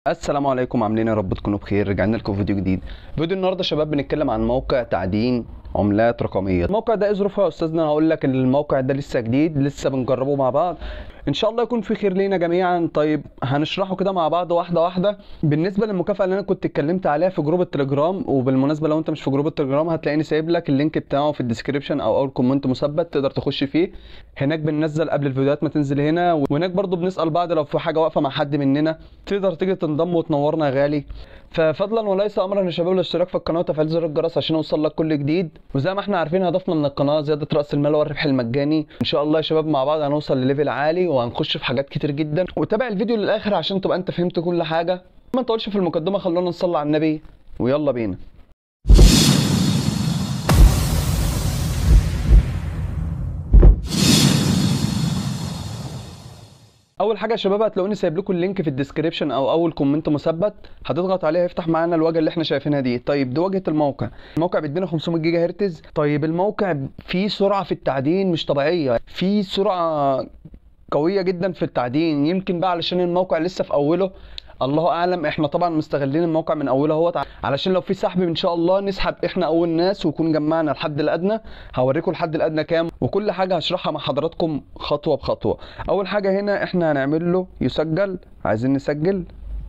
السلام عليكم عاملين يا رب تكونوا بخير رجعنا لكم فيديو جديد فيديو النهارده يا شباب بنتكلم عن موقع تعدين عملات رقميه الموقع ده ايه ظروفه يا استاذنا هقول لك ان الموقع ده لسه جديد لسه بنجربه مع بعض ان شاء الله يكون في خير لينا جميعا طيب هنشرحه كده مع بعض واحده واحده بالنسبه للمكافاه اللي انا كنت اتكلمت عليها في جروب التليجرام وبالمناسبه لو انت مش في جروب التليجرام هتلاقيني سايب لك اللينك بتاعه في الديسكريبشن او اول كومنت مثبت تقدر تخش فيه هناك بننزل قبل الفيديوهات ما تنزل هنا وهناك برضو بنسال بعض لو في حاجه واقفه مع حد مننا تقدر تيجي تنضم وتنورنا يا غالي ففضلا وليس امرا يا شباب الاشتراك في القناه وتفعيل زر الجرس عشان يوصل لك كل جديد وزي ما احنا عارفين هدفنا من القناه زياده راس المال والربح المجاني ان شاء الله يا شباب مع بعض هنوصل لليفل عالي وهنخش في حاجات كتير جدا وتابع الفيديو للاخر عشان تبقى انت فهمت كل حاجه ما نطولش في المقدمه خلونا نصلي على النبي ويلا بينا اول حاجه يا شباب هتلاقوني سايب لكم اللينك في الديسكريبشن او اول كومنت مثبت هتضغط عليه هيفتح معانا الواجهه اللي احنا شايفينها دي طيب دي واجهه الموقع الموقع بيدينا 500 جيجا هرتز طيب الموقع فيه سرعه في التعدين مش طبيعيه فيه سرعه قويه جدا في التعدين يمكن بقى علشان الموقع لسه في اوله الله اعلم احنا طبعا مستغلين الموقع من اوله اهوت علشان لو في سحب ان شاء الله نسحب احنا اول ناس ويكون جمعنا الحد الادنى هوريكم الحد الادنى كام وكل حاجه هشرحها مع حضراتكم خطوه بخطوه اول حاجه هنا احنا هنعمل له يسجل عايزين نسجل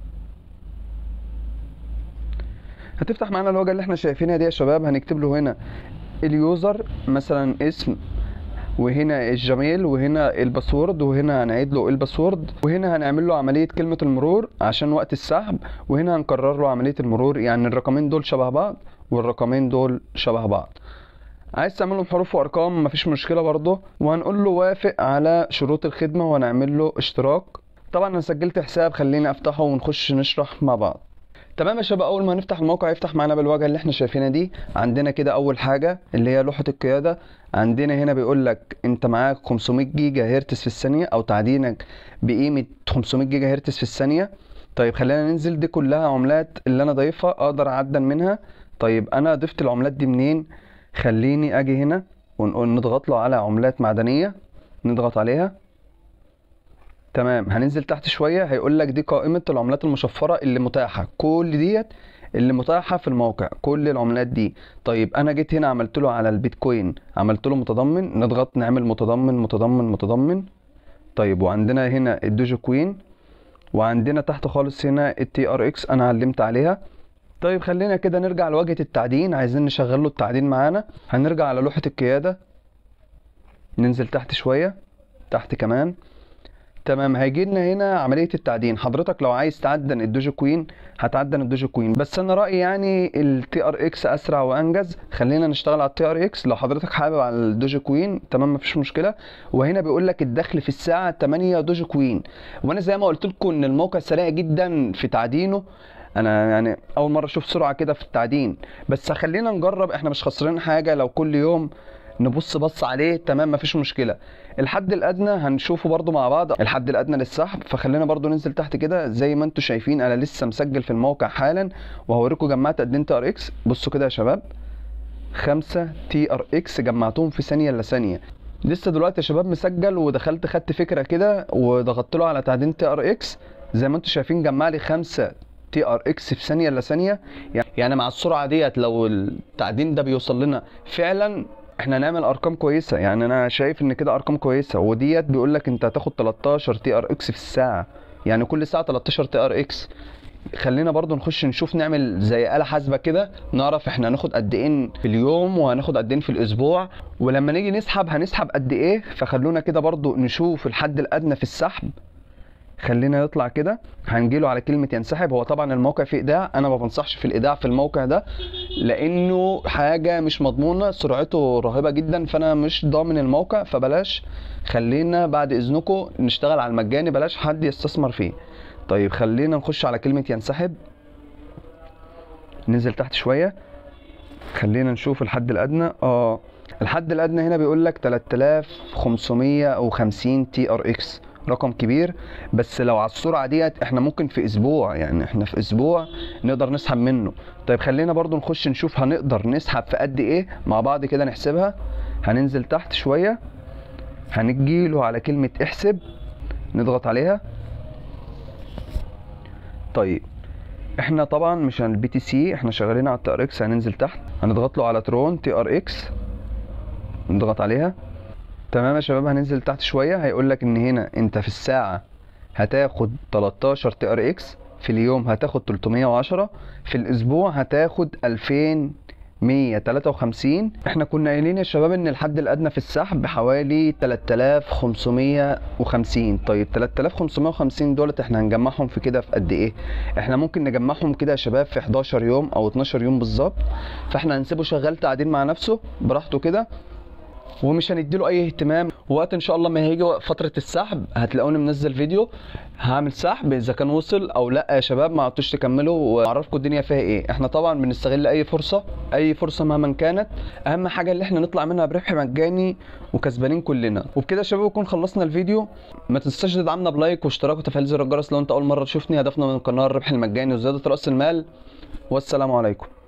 هتفتح معانا الواجهه اللي احنا شايفينها دي يا شباب هنكتب له هنا اليوزر مثلا اسم وهنا الجميل وهنا الباسورد وهنا هنعيد له الباسورد وهنا هنعمل له عمليه كلمه المرور عشان وقت السحب وهنا هنكرر له عمليه المرور يعني الرقمين دول شبه بعض والرقمين دول شبه بعض عايز تعملهم حروف وارقام مفيش مشكله برضه وهنقول له وافق على شروط الخدمه وهنعمل له اشتراك طبعا انا سجلت حساب خليني افتحه ونخش نشرح مع بعض تمام يا شباب اول ما نفتح الموقع يفتح معانا بالواجهه اللي احنا شايفينها دي عندنا كده اول حاجه اللي هي لوحه القياده عندنا هنا بيقول لك انت معاك 500 جيجا هرتز في الثانيه او تعدينك بقيمه 500 جيجا هرتز في الثانيه طيب خلينا ننزل دي كلها عملات اللي انا ضايفها اقدر اعدل منها طيب انا ضفت العملات دي منين خليني اجي هنا ونقول نضغط له على عملات معدنيه نضغط عليها تمام هننزل تحت شويه هيقول لك دي قائمه العملات المشفره اللي متاحه كل ديت اللي متاحه في الموقع كل العملات دي طيب انا جيت هنا عملت له على البيتكوين عملت له متضمن نضغط نعمل متضمن متضمن متضمن طيب وعندنا هنا الدوجو كوين وعندنا تحت خالص هنا التي ار اكس انا علمت عليها طيب خلينا كده نرجع لواجهه التعدين عايزين نشغل له التعدين معانا هنرجع على لوحه القياده ننزل تحت شويه تحت كمان تمام هيجي لنا هنا عمليه التعدين حضرتك لو عايز تعدن الدوجو كوين هتعدن الدوجو كوين بس انا رايي يعني التي ار اكس اسرع وانجز خلينا نشتغل على التي ار اكس لو حضرتك حابب على الدوجو كوين تمام مفيش مشكله وهنا بيقول لك الدخل في الساعه 8 دوجو كوين وانا زي ما قلت لكم ان الموقع سريع جدا في تعدينه انا يعني اول مره اشوف سرعه كده في التعدين بس خلينا نجرب احنا مش خسرانين حاجه لو كل يوم نبص بص عليه تمام مفيش مشكله الحد الادنى هنشوفه برضو مع بعض الحد الادنى للسحب فخلينا برضو ننزل تحت كده زي ما انتم شايفين انا لسه مسجل في الموقع حالا وهوريكم جمعت قد ايه تي ار اكس بصوا كده يا شباب خمسة تي ار اكس جمعتهم في ثانيه الا ثانيه لسه دلوقتي يا شباب مسجل ودخلت خدت فكره كده وضغطت له على تعدين تي ار اكس زي ما انتم شايفين جمع لي خمسة تي ار اكس في ثانيه الا ثانيه يعني مع السرعه ديت لو التعدين ده بيوصل لنا فعلا احنا نعمل ارقام كويسه يعني انا شايف ان كده ارقام كويسه وديت بيقول لك انت هتاخد 13 تي ار اكس في الساعه يعني كل ساعه 13 تي ار اكس خلينا برضو نخش نشوف نعمل زي آلة حاسبة كده نعرف احنا هناخد قد ايه في اليوم وهناخد قد ايه في الاسبوع ولما نيجي نسحب هنسحب قد ايه فخلونا كده برضو نشوف الحد الادنى في السحب خلينا نطلع كده هنجيله على كلمه ينسحب هو طبعا الموقع فيه ايداع انا ما بنصحش في الايداع في الموقع ده لانه حاجه مش مضمونه سرعته رهيبه جدا فانا مش ضامن الموقع فبلاش خلينا بعد اذنكم نشتغل على المجاني بلاش حد يستثمر فيه طيب خلينا نخش على كلمه ينسحب ننزل تحت شويه خلينا نشوف الحد الادنى اه الحد الادنى هنا بيقول لك 3550 تي ار اكس رقم كبير بس لو على السرعه ديت احنا ممكن في اسبوع يعني احنا في اسبوع نقدر نسحب منه طيب خلينا برضو نخش نشوف هنقدر نسحب في قد ايه مع بعض كده نحسبها هننزل تحت شويه هنجيله على كلمه احسب نضغط عليها طيب احنا طبعا مش البي تي سي احنا شغالين على التي ار اكس هننزل تحت هنضغط له على ترون تي ار اكس نضغط عليها تمام يا شباب هننزل تحت شويه هيقول لك ان هنا انت في الساعه هتاخد 13 تي ار اكس في اليوم هتاخد 310 في الاسبوع هتاخد 2153 احنا كنا قايلين يا شباب ان الحد الادنى في السحب حوالي 3550 طيب 3550 دولت احنا هنجمعهم في كده في قد ايه احنا ممكن نجمعهم كده يا شباب في 11 يوم او 12 يوم بالظبط فاحنا هنسيبه شغال تعديل مع نفسه براحته كده ومش هنديله اي اهتمام وقت ان شاء الله ما هيجي فتره السحب هتلاقوني منزل فيديو هعمل سحب اذا كان وصل او لا يا شباب ما عدتوش تكملوا واعرفكم الدنيا فيها ايه احنا طبعا بنستغل اي فرصه اي فرصه مهما كانت اهم حاجه اللي احنا نطلع منها بربح مجاني وكسبانين كلنا وبكده يا شباب نكون خلصنا الفيديو ما تنساش تدعمنا بلايك واشتراك وتفعيل زر الجرس لو انت اول مره تشوفني هدفنا من القناه الربح المجاني وزياده راس المال والسلام عليكم